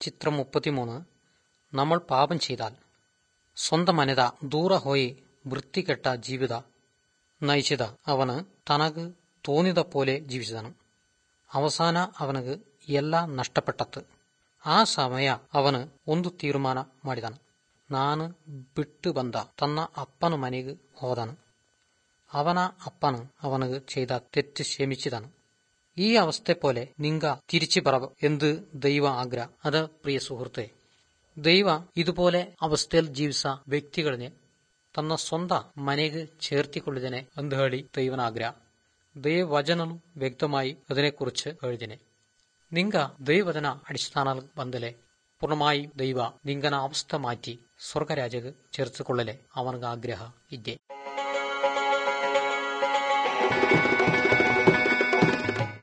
ചിത്രം മുപ്പത്തിമൂന്ന് നമ്മൾ പാപം ചെയ്താൽ സ്വന്തം ಅನೆದ ದೂರ ಹೋಯಿ ವೃತ್ತಿಕೆಟ್ಟ ಜೀವಿತ ನಯಿಸಿದ ಅವನು ತನಗೆ തോന്നിದ പോലെ ജീവിച്ചതാണ് അവസാന ಅವನಿಗೆ ಎಲ್ಲ ನಷ್ಟಪಟ್ಟತ್ತು ಆ ಸಮಯ ಅವನು ಒಂದು ತೀರ್ಮಾನ ಮಾಡಿದನು ನಾನು ಬಿಟ್ಟು ಬಂದ ತನ್ನ ಅಪ್ಪನ ಮನೆಗೆ ಹೋದನು ಅವನ ಅಪ್ಪನು ಅವನಿಗೆ ചെയ്ത തെറ്റ് ക്ഷമിച്ചതാണ് ഈ അവസ്ഥ പോലെ നിങ്ക തിരിച്ചു പറ എന്ത് ദൈവ ആഗ്രಹ അത് പ്രിയ സുഹൃത്തെ ദൈവ ഇതുപോലെ അവസ്ഥയിൽ ജീവിച്ച വ്യക്തികളിനെ ತನ್ನ ಸ್ವಂತ ಮನೆಗೆ ചേർത്തിക്കൊള്ളുതിനെ ಎಂದು ಹೇಳಿ ದೈವನ ಆಗ್ರಹ ദൈവവചനം വ്യക്തമായി അതിനെക്കുറിച്ച് ಹೇಳಿದ್ದೇನೆ നിങ്ക ദൈവവചന അടിസ്ഥാന ಬಂದಲೆ പൂർണ്ണമായി ദൈവ നിങ്കന അവസ്ഥ മാറ്റി സ്വർഗരാജക്ക് ചേർത്തുകൊള്ളലെ അവനക്ക് ആഗ്രഹ ഇದ್ದೆ